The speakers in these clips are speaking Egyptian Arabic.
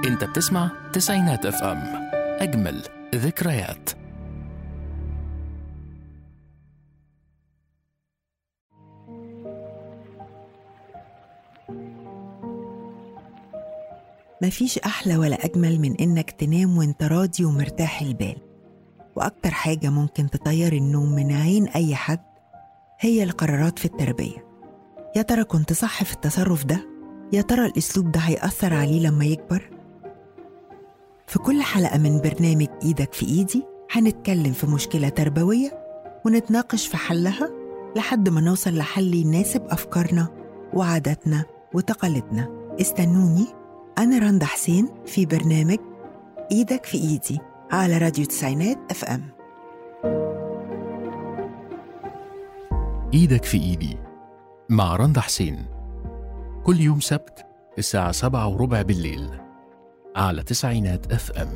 انت بتسمع تسعينات اف ام اجمل ذكريات مفيش أحلى ولا أجمل من إنك تنام وإنت راضي ومرتاح البال وأكتر حاجة ممكن تطير النوم من عين أي حد هي القرارات في التربية يا ترى كنت صح في التصرف ده؟ يا ترى الأسلوب ده هيأثر عليه لما يكبر؟ في كل حلقة من برنامج إيدك في إيدي هنتكلم في مشكلة تربوية ونتناقش في حلها لحد ما نوصل لحل يناسب أفكارنا وعاداتنا وتقاليدنا استنوني أنا رندا حسين في برنامج إيدك في إيدي على راديو تسعينات أف أم ايدك في ايدي مع رندا حسين كل يوم سبت الساعة سبعة وربع بالليل على تسعينات اف ام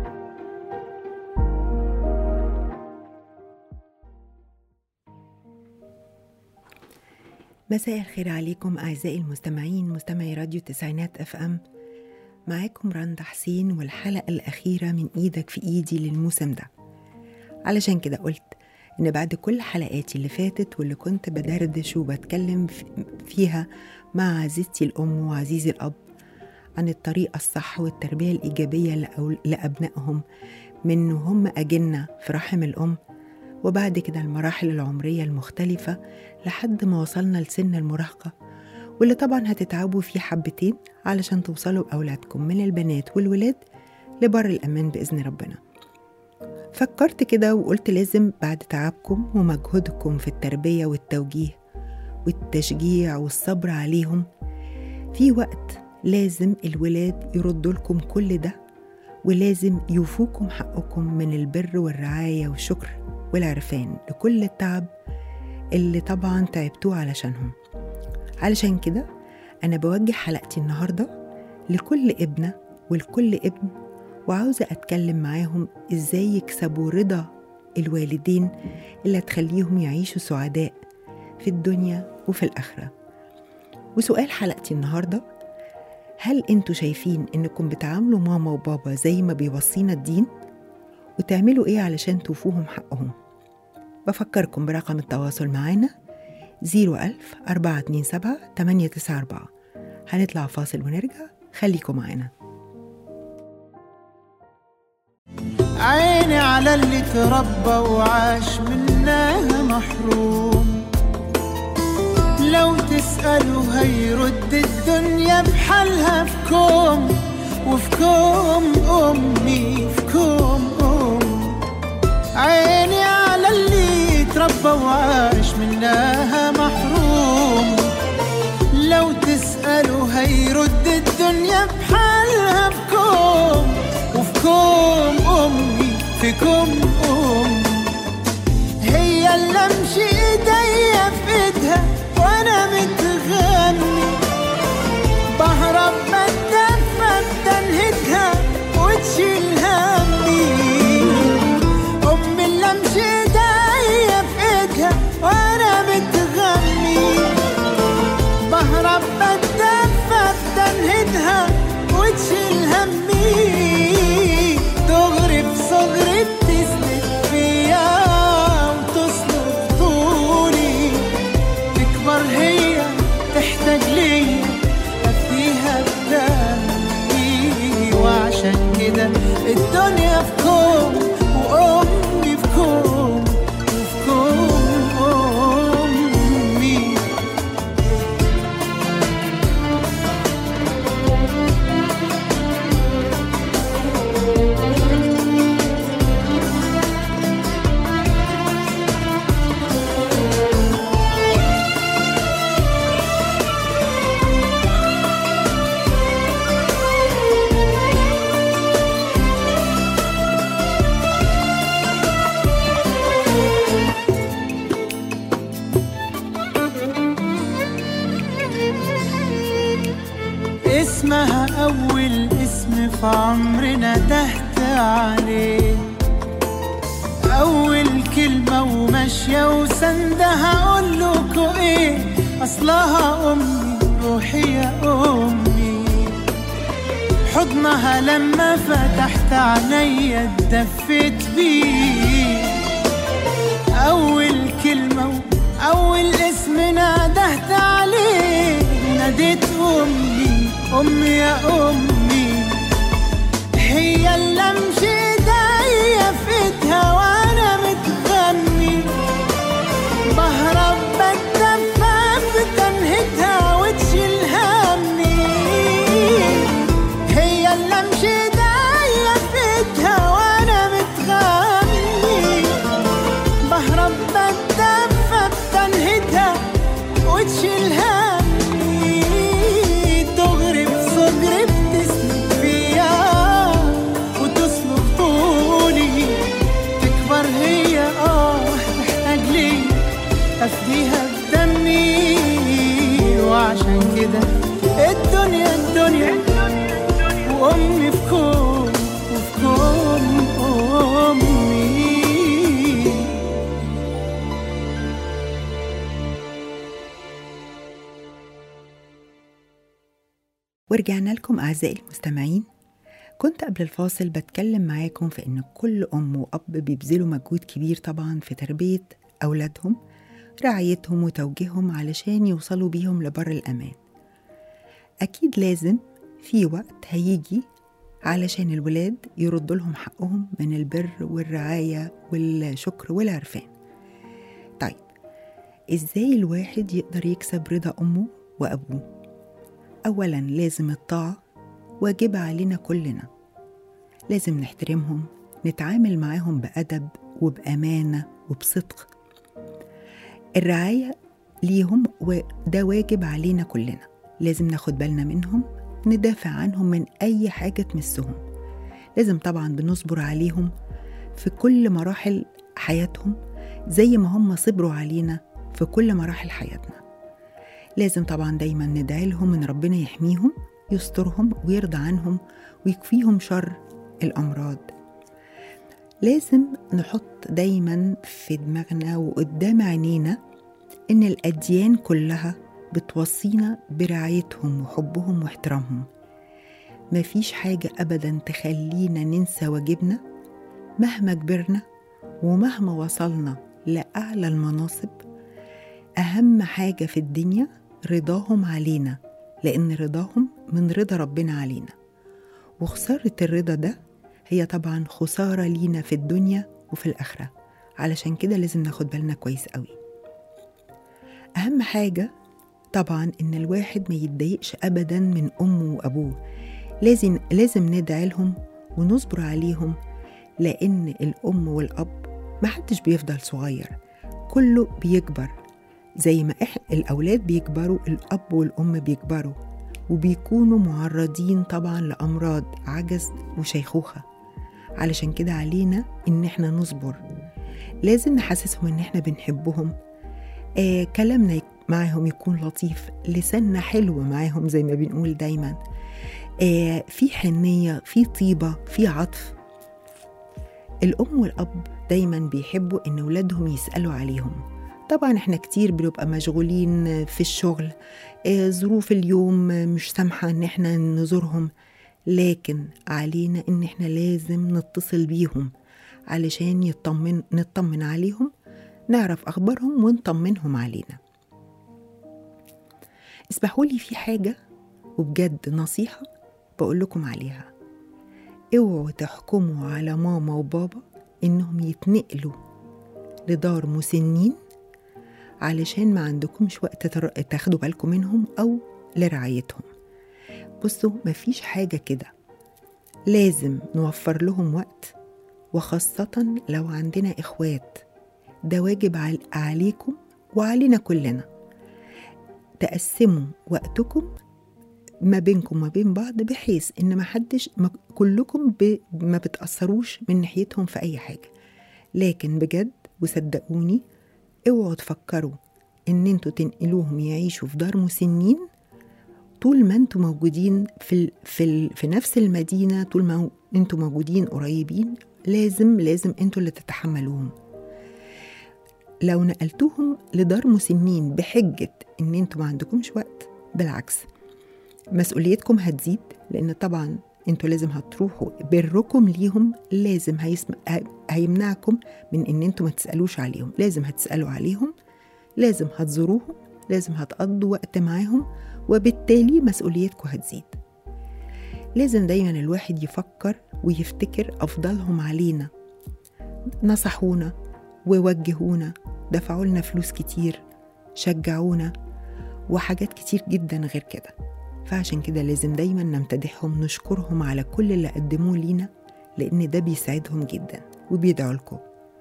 مساء الخير عليكم أعزائي المستمعين مستمعي راديو تسعينات أف أم معاكم رندا حسين والحلقة الأخيرة من إيدك في إيدي للموسم ده علشان كده قلت إن بعد كل حلقاتي اللي فاتت واللي كنت بدردش وبتكلم في- فيها مع عزيزتي الأم وعزيزي الأب عن الطريقة الصح والتربية الإيجابية لأول- لأبنائهم من هم أجنة في رحم الأم وبعد كده المراحل العمرية المختلفة لحد ما وصلنا لسن المراهقة واللي طبعا هتتعبوا فيه حبتين علشان توصلوا بأولادكم من البنات والولاد لبر الأمان بإذن ربنا فكرت كده وقلت لازم بعد تعبكم ومجهودكم في التربية والتوجيه والتشجيع والصبر عليهم في وقت لازم الولاد يردوا لكم كل ده ولازم يوفوكم حقكم من البر والرعاية والشكر والعرفان لكل التعب اللي طبعا تعبتوه علشانهم علشان كده أنا بوجه حلقتي النهاردة لكل ابنة ولكل ابن وعاوزة أتكلم معاهم إزاي يكسبوا رضا الوالدين اللي هتخليهم يعيشوا سعداء في الدنيا وفي الآخرة وسؤال حلقتي النهاردة هل انتوا شايفين انكم بتعاملوا ماما وبابا زي ما بيوصينا الدين وتعملوا ايه علشان توفوهم حقهم بفكركم برقم التواصل معانا 01000 427 894 هنطلع فاصل ونرجع خليكم معانا عيني على اللي تربى وعاش منها محروم لو تسأله هيرد الدنيا بحالها في كوم وفي كوم أمي في كوم أم عيني على اللي تربى وعاش منها محروم لو تسأله هيرد الدنيا بحالها في كوم وفي كوم أمي في كوم أم هي اللي امشي ايديا في ايدها وانا متغني بهرب بتدفى بتنهدها وتشيل همي امي اللي امشي ايديا في ايدها وانا متغني بهرب بتدفى بتنهدها وتشيل همي دغري بصغري بتسند فيا وتصلب طولي تكبر هي تحتاج ليا افديها بدمي وعشان كده الدنيا في كوم وامي في كوم وفي كوم امي اسمها أول اسم في عمرنا تحت عليه أول كلمة وماشية وسندها أقول لكم إيه أصلها أمي روحي يا أمي حضن حضنها لما فتحت عينيا اتدفيت بيه أول كلمة وأول اسم نادهت عليه ناديت أمي أمي يا أمي هي اللي امشي ايديا في ايدها وانا متغني بهرب بتدفى في تنهدها وتشيل همي هي اللي امشي ايديا في ايدها وانا متغني بهرب بتدفى بتنهدها وتشيل همي تغرب صدري بتسند فيا وتسلق طولي تكبر هي اه تحتاج لي افديها بدمي وعشان كده الدنيا الدنيا وامي في كون وفي كون امي ورجعنا لكم أعزائي المستمعين كنت قبل الفاصل بتكلم معاكم في إن كل أم وأب بيبذلوا مجهود كبير طبعا في تربية أولادهم رعايتهم وتوجيههم علشان يوصلوا بيهم لبر الأمان أكيد لازم في وقت هيجي علشان الولاد يردوا لهم حقهم من البر والرعاية والشكر والعرفان طيب إزاي الواحد يقدر يكسب رضا أمه وأبوه أولا لازم الطاعة واجبة علينا كلنا لازم نحترمهم نتعامل معاهم بأدب وبأمانة وبصدق الرعاية ليهم وده واجب علينا كلنا لازم ناخد بالنا منهم ندافع عنهم من أي حاجة تمسهم لازم طبعا بنصبر عليهم في كل مراحل حياتهم زي ما هم صبروا علينا في كل مراحل حياتنا لازم طبعا دايما ندعي لهم ان ربنا يحميهم يسترهم ويرضى عنهم ويكفيهم شر الامراض لازم نحط دايما في دماغنا وقدام عينينا ان الاديان كلها بتوصينا برعايتهم وحبهم واحترامهم مفيش حاجة أبدا تخلينا ننسى واجبنا مهما كبرنا ومهما وصلنا لأعلى المناصب أهم حاجة في الدنيا رضاهم علينا لأن رضاهم من رضا ربنا علينا وخسارة الرضا ده هي طبعا خسارة لينا في الدنيا وفي الآخرة علشان كده لازم ناخد بالنا كويس قوي أهم حاجة طبعا إن الواحد ما يتضايقش أبدا من أمه وأبوه لازم لازم ندعي لهم ونصبر عليهم لأن الأم والأب محدش بيفضل صغير كله بيكبر زي ما إحنا الأولاد بيكبروا الأب والأم بيكبروا وبيكونوا معرضين طبعا لأمراض عجز وشيخوخة علشان كده علينا إن إحنا نصبر لازم نحسسهم إن إحنا بنحبهم آه كلامنا يك- معاهم يكون لطيف لساننا حلو معاهم زي ما بنقول دايما آه في حنية في طيبة في عطف الأم والأب دايما بيحبوا إن ولادهم يسألوا عليهم طبعا احنا كتير بنبقى مشغولين في الشغل آه، ظروف اليوم مش سامحة ان احنا نزورهم لكن علينا ان احنا لازم نتصل بيهم علشان يطمن نطمن عليهم نعرف اخبارهم ونطمنهم علينا اسمحوا لي في حاجة وبجد نصيحة بقول لكم عليها اوعوا تحكموا على ماما وبابا انهم يتنقلوا لدار مسنين علشان ما عندكمش وقت تر- تاخدوا بالكم منهم أو لرعايتهم بصوا مفيش حاجة كده لازم نوفر لهم وقت وخاصة لو عندنا إخوات ده واجب عل- عليكم وعلينا كلنا تقسموا وقتكم ما بينكم وما بين بعض بحيث ان ما حدش ما كلكم ب... ما بتأثروش من ناحيتهم في اي حاجة لكن بجد وصدقوني اوعوا تفكروا ان انتوا تنقلوهم يعيشوا في دار مسنين طول ما انتوا موجودين في ال... في ال... في نفس المدينة طول ما انتوا موجودين قريبين لازم لازم انتوا اللي تتحملوهم لو نقلتوهم لدار مسنين بحجة ان انتوا ما عندكمش وقت بالعكس مسؤوليتكم هتزيد لان طبعا انتوا لازم هتروحوا بركم ليهم لازم هيسم... هي- هيمنعكم من ان انتوا ما تسألوش عليهم لازم هتسألوا عليهم لازم هتزوروهم لازم هتقضوا وقت معاهم وبالتالي مسؤوليتكم هتزيد لازم دايما الواحد يفكر ويفتكر أفضلهم علينا نصحونا ووجهونا دفعوا لنا فلوس كتير شجعونا وحاجات كتير جدا غير كده فعشان كده لازم دايما نمتدحهم نشكرهم على كل اللي قدموه لينا لأن ده بيساعدهم جدا وبيدعوا لكم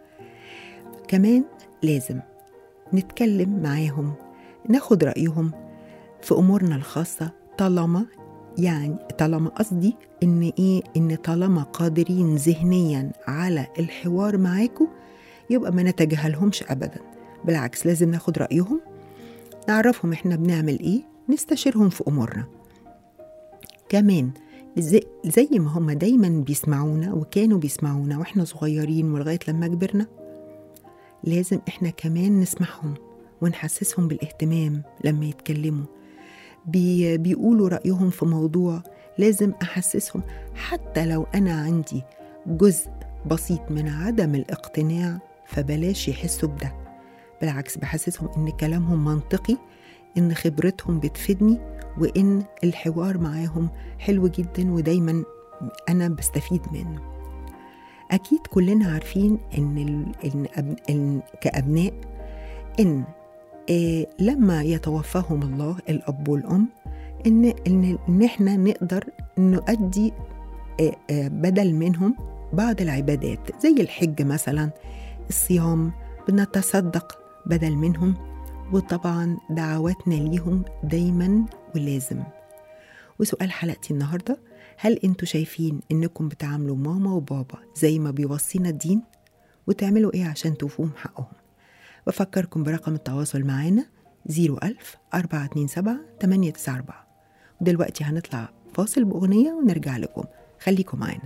كمان لازم نتكلم معاهم ناخد رأيهم في أمورنا الخاصة طالما يعني طالما قصدي إن إيه إن طالما قادرين ذهنيا على الحوار معاكم يبقى ما نتجاهلهمش أبدا بالعكس لازم ناخد رأيهم نعرفهم إحنا بنعمل إيه نستشيرهم في أمورنا كمان زي, زي ما هم دايما بيسمعونا وكانوا بيسمعونا واحنا صغيرين ولغاية لما كبرنا لازم احنا كمان نسمعهم ونحسسهم بالاهتمام لما يتكلموا بي بيقولوا رأيهم في موضوع لازم أحسسهم حتى لو أنا عندي جزء بسيط من عدم الاقتناع فبلاش يحسوا بده بالعكس بحسسهم إن كلامهم منطقي إن خبرتهم بتفيدني وإن الحوار معاهم حلو جدا ودايما أنا بستفيد منه أكيد كلنا عارفين إن, ال... إن, أب... إن كأبناء إن آه لما يتوفاهم الله الأب والأم إن إن إن إحنا نقدر نؤدي آه آه بدل منهم بعض العبادات زي الحج مثلا الصيام بنتصدق بدل منهم وطبعا دعواتنا ليهم دايما ولازم وسؤال حلقتي النهارده هل انتوا شايفين انكم بتعاملوا ماما وبابا زي ما بيوصينا الدين وتعملوا ايه عشان توفوهم حقهم بفكركم برقم التواصل معانا 01000 427 894 ودلوقتي هنطلع فاصل بأغنية ونرجع لكم خليكم معانا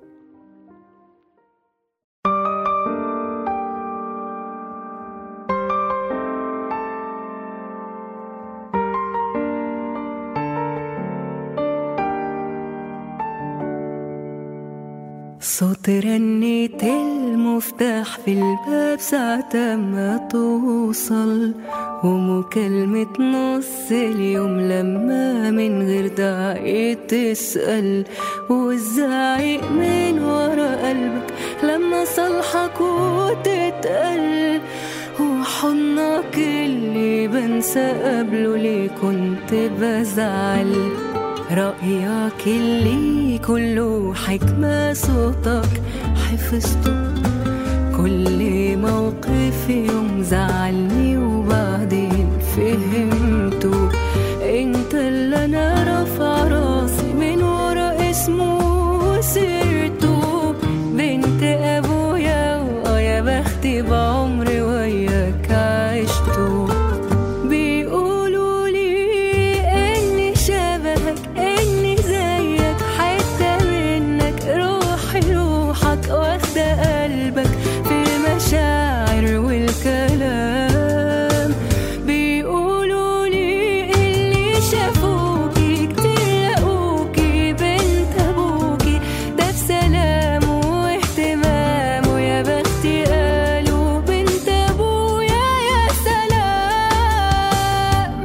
صوت رنة المفتاح في الباب ساعة ما توصل ومكالمة نص اليوم لما من غير داعي تسأل والزعيق من ورا قلبك لما صالحك وتتقل وحضنك اللي بنسى قبله ليه كنت بزعل رأيك اللي كله حكمة صوتك حفظته كل موقف يوم زعلني وبعدين فهمته انت اللي انا رافع راسي من ورا اسمه وسيرته بنت ابويا ويا بختي بعمري وياك عشته بيقولوا لي اني شبهك اني زيك حتة منك روحي روحك واخدة قلبك في المشاعر والكلام بيقولوا لي اللي شافوكي كتير لقوكي بنت ابوكي ده بسلام واهتمام ويا بختي قالوا بنت ابويا يا سلام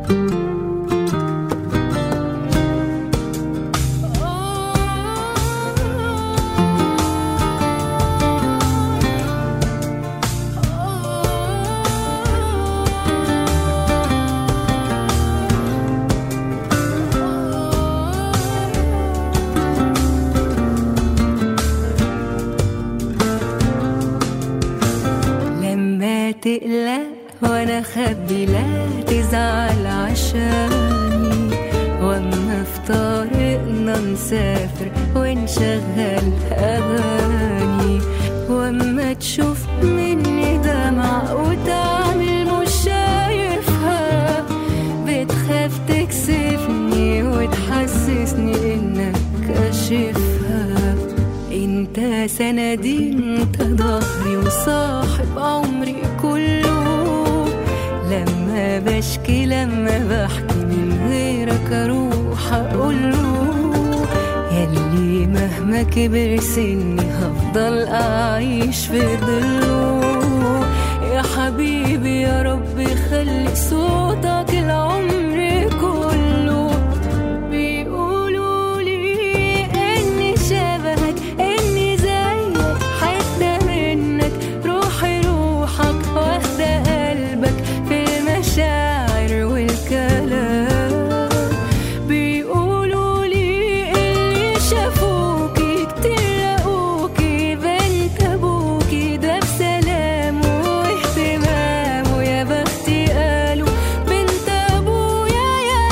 لما تقلق وانا خبي لا تزعل عشاني واما في طريقنا نسافر ونشغل اغاني واما تشوف مني دمع وتعمل مش شايفها بتخاف تكسفني وتحسسني انك كاشفها انت سندي انت ظهري وصاحب عمري كله لما بشكي لما بحكي من غيرك اروح اقوله ياللي مهما كبر سني هفضل أعيش في ظله يا حبيبي يا رب خلي صوتك العمر كله بيقولوا لي إني شبهك إني زيك حتة منك روحي روحك واخدة قلبك في المشاعر والكلام بيقولوا لي اللي شافوكي كتير لقوكي بنت ابوكي ده بسلام واهتمام ويا بختي قالوا بنت ابويا يا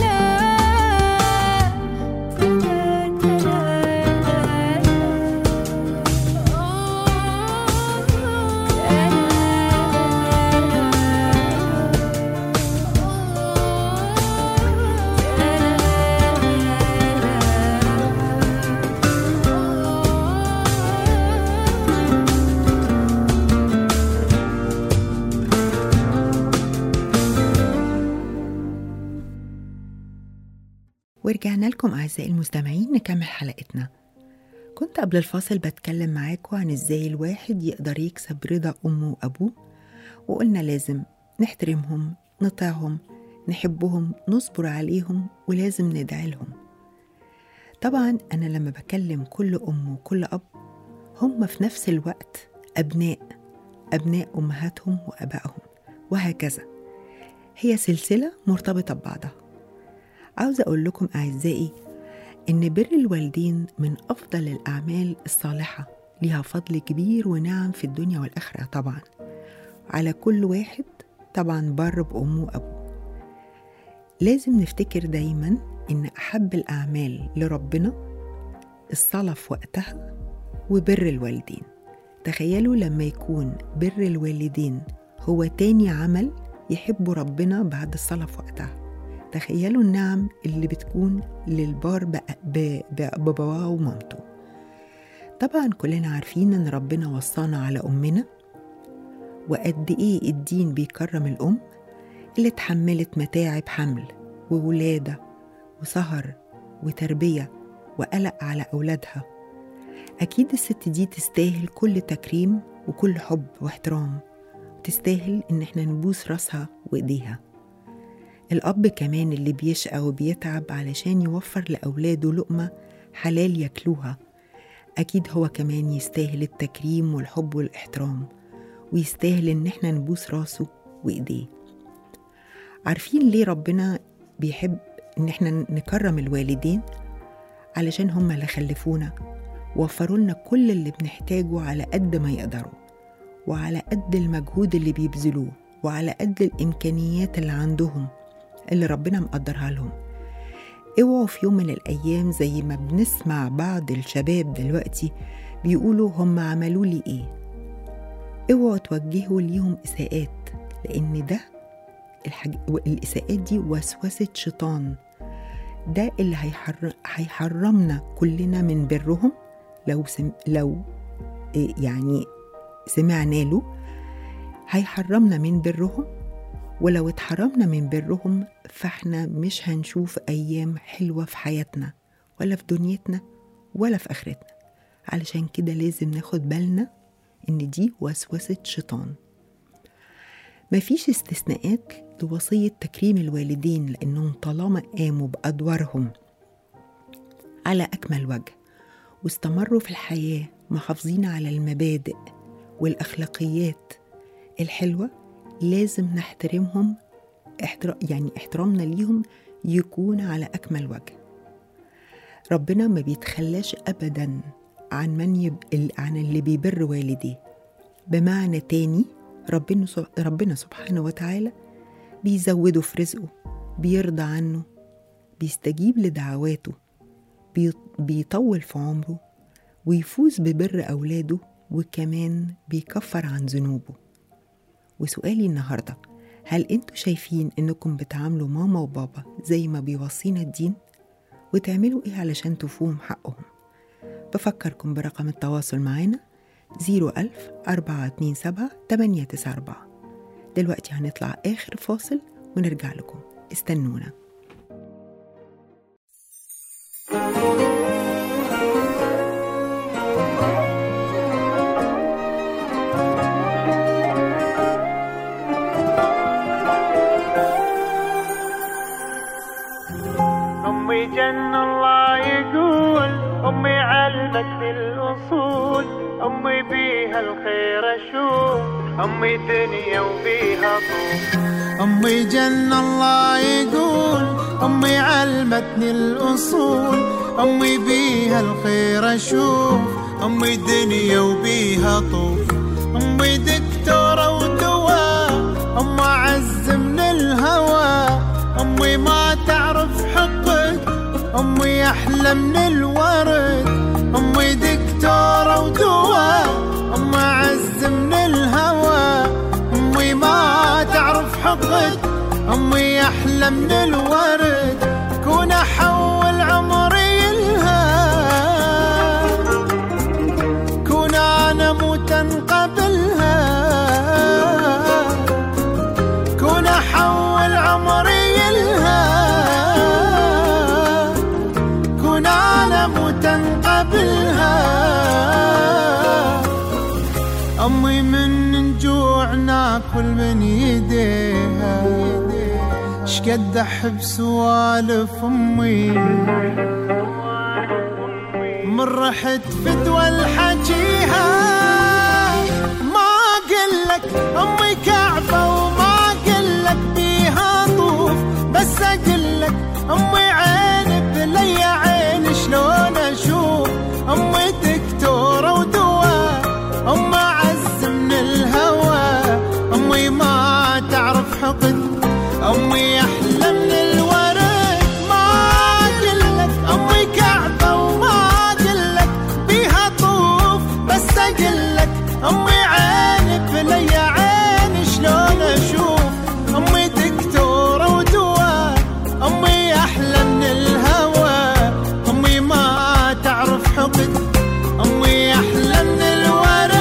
ورجعنا لكم أعزائي المستمعين نكمل حلقتنا كنت قبل الفاصل بتكلم معاكم عن إزاي الواحد يقدر يكسب رضا أمه وأبوه وقلنا لازم نحترمهم نطيعهم نحبهم نصبر عليهم ولازم ندعي لهم طبعا أنا لما بكلم كل أم وكل أب هم في نفس الوقت أبناء أبناء أمهاتهم وأبائهم وهكذا هي سلسلة مرتبطة ببعضها عاوزة أقول لكم أعزائي إن بر الوالدين من أفضل الأعمال الصالحة ليها فضل كبير ونعم في الدنيا والآخرة طبعا على كل واحد طبعا بر بأمه وأبوه لازم نفتكر دايما إن أحب الأعمال لربنا الصلاة في وقتها وبر الوالدين تخيلوا لما يكون بر الوالدين هو تاني عمل يحبه ربنا بعد الصلاة في وقتها تخيلوا النعم اللي بتكون للبار بق- ب- ب- باباه ومامته طبعا كلنا عارفين ان ربنا وصانا على امنا وقد ايه الدين بيكرم الام اللي اتحملت متاعب حمل وولادة وسهر وتربية وقلق على أولادها أكيد الست دي تستاهل كل تكريم وكل حب واحترام تستاهل إن احنا نبوس راسها وإيديها الأب كمان اللي بيشقى وبيتعب علشان يوفر لأولاده لقمة حلال ياكلوها أكيد هو كمان يستاهل التكريم والحب والاحترام ويستاهل إن احنا نبوس راسه وإيديه عارفين ليه ربنا بيحب إن احنا نكرم الوالدين علشان هما اللي خلفونا وفروا لنا كل اللي بنحتاجه على قد ما يقدروا وعلى قد المجهود اللي بيبذلوه وعلى قد الإمكانيات اللي عندهم اللي ربنا مقدرها لهم اوعوا في يوم من الأيام زي ما بنسمع بعض الشباب دلوقتي بيقولوا هم عملوا لي إيه اوعوا توجهوا ليهم إساءات لأن ده الحاج... الإساءات دي وسوسة شيطان ده اللي هيحر... هيحرمنا كلنا من برهم لو سم... لو إيه يعني سمعنا له هيحرمنا من برهم ولو اتحرمنا من برهم فاحنا مش هنشوف أيام حلوة في حياتنا ولا في دنيتنا ولا في آخرتنا علشان كده لازم ناخد بالنا إن دي وسوسة شيطان مفيش استثناءات لوصية تكريم الوالدين لأنهم طالما قاموا بأدوارهم على أكمل وجه واستمروا في الحياة محافظين على المبادئ والأخلاقيات الحلوة لازم نحترمهم احترا يعني احترامنا ليهم يكون على أكمل وجه ربنا ما بيتخلاش أبدا عن من يب... عن اللي بيبر والديه بمعنى تاني ربنا ربنا سبحانه وتعالى بيزوده في رزقه بيرضى عنه بيستجيب لدعواته بيطول في عمره ويفوز ببر أولاده وكمان بيكفر عن ذنوبه وسؤالي النهاردة هل انتوا شايفين انكم بتعاملوا ماما وبابا زي ما بيوصينا الدين وتعملوا ايه علشان توفوهم حقهم بفكركم برقم التواصل معانا 01000 427 894 دلوقتي هنطلع آخر فاصل ونرجع لكم استنونا أمي جن الله يقول أمي علمتني الأصول أمي بيها الخير أشوف أمي دنيا وبيها طول أمي جن الله يقول أمي علمتني الأصول أمي بيها الخير أشوف أمي دنيا وبيها طوف أمي دكتورة ودواء أم أعز من الهوى أمي ما تعرف حقك أمي أحلى من الورد أمي دكتورة ودواء أم أعز من الهوى أمي ما تعرف حقك أمي أحلى من الورد كون أحول عمري لها كون أنا موتا قبلها كون أحول عمري لها كون أنا موتا قبلها أمي من جوع ناكل من يديها شقد أحب سوالف أمي من رحت فدوى الحجيها ما قلك أمي كعبة وما قلك بيها طوف بس أقلك أمي عين بلي عين شلون أشوف أمي دكتورة ودواء أم أعز من الهوى أمي ما تعرف حقد أمي أحلى من الورد ما أقلك أمي كعبة وما أقلك بيها طوف بس أقلك أمي عين بلي عين شلون أشوف أمي دكتورة ودواء أمي أحلى من الهوى أمي ما تعرف حقد أمي أحلى من الورد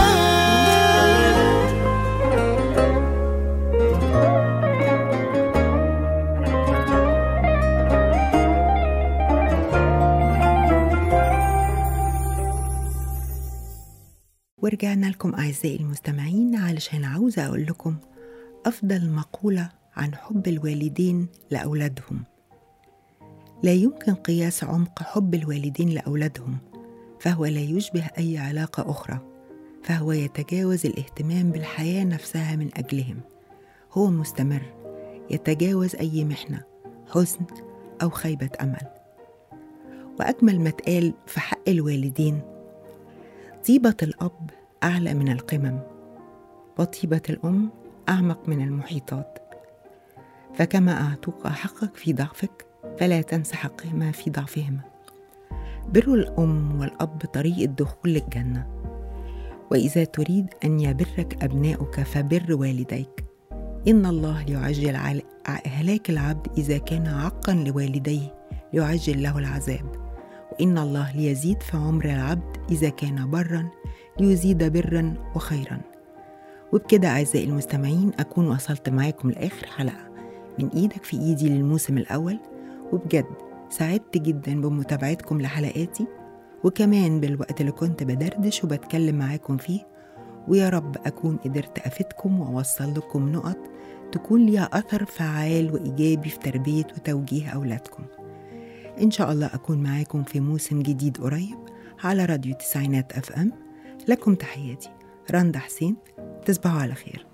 ورجعنا لكم أعزائي المستمعين علشان عاوزة أقول لكم أفضل مقولة عن حب الوالدين لأولادهم لا يمكن قياس عمق حب الوالدين لأولادهم فهو لا يشبه أي علاقة أخرى فهو يتجاوز الاهتمام بالحياة نفسها من أجلهم هو مستمر يتجاوز أي محنة حزن أو خيبة أمل وأجمل ما اتقال في حق الوالدين طيبة الأب أعلى من القمم وطيبة الأم أعمق من المحيطات فكما أعطوك حقك في ضعفك فلا تنس حقهما في ضعفهما بر الأم والأب طريق الدخول للجنة وإذا تريد أن يبرك أبناؤك فبر والديك إن الله ليعجل عل- هلاك العبد إذا كان عقا لوالديه ليعجل له العذاب وإن الله ليزيد في عمر العبد إذا كان برا ليزيد برا وخيرا وبكده أعزائي المستمعين أكون وصلت معاكم لآخر حلقة من إيدك في إيدي للموسم الأول وبجد سعدت جدا بمتابعتكم لحلقاتي وكمان بالوقت اللي كنت بدردش وبتكلم معاكم فيه ويا رب أكون قدرت أفيدكم وأوصل لكم نقط تكون ليها أثر فعال وإيجابي في تربية وتوجيه أولادكم إن شاء الله أكون معاكم في موسم جديد قريب على راديو تسعينات أف أم لكم تحياتي رندا حسين تصبحوا على خير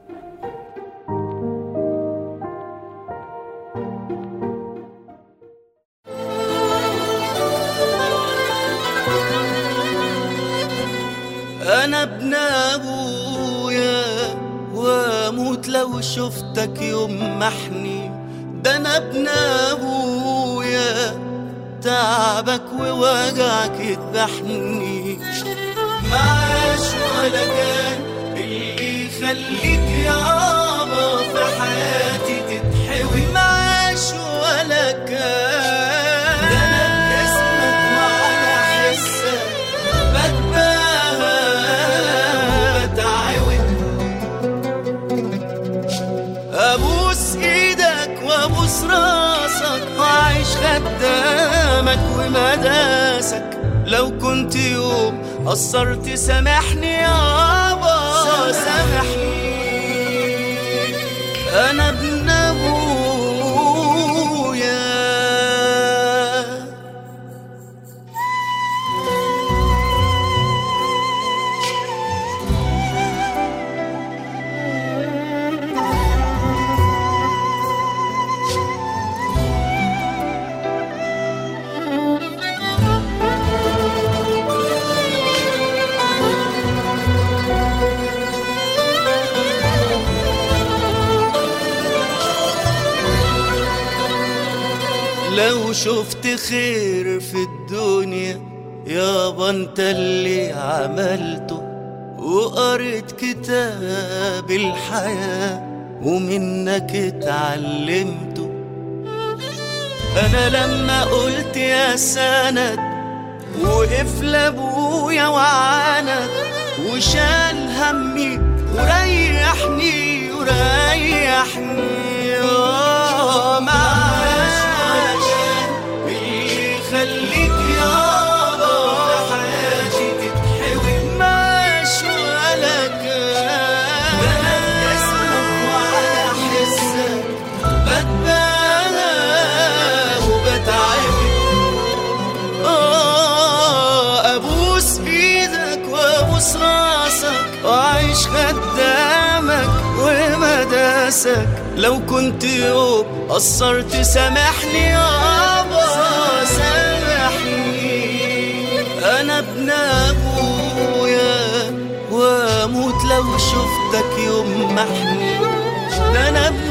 انا ابن ابويا واموت لو شفتك يوم محني ده انا ابن ابويا تعبك ووجعك يذبحني معاش ولا كان اللي يخليك يابا في حياتي تتحوي معاش ولا كان ده انا باسمك وعلى حسك بتباهى وبتعود ابوس ايدك وابوس راسك واعيش خدامك ومداسك لو كنت يوم قصرت سامحني يابا سامحني انا ابن ابويا لو شفت خير في الدنيا يابا انت اللي عملته وقريت كتاب الحياة ومنك اتعلمته انا لما قلت يا سند وقف لابويا وعاند وشال همي وريحني وريحني آه، معاش علشان اللي يخليك يابا في حياتي تتحوي ماش ولا كان انا اسمك وعلى حسك بتبالى وبتعب آه، ابوس ايدك وابوس راسك واعيش خدامك ومداسك لو كنت يوم قصرت سامحني يابا سامحني انا ابن ابويا واموت لو شفتك يوم محني ده انا ابن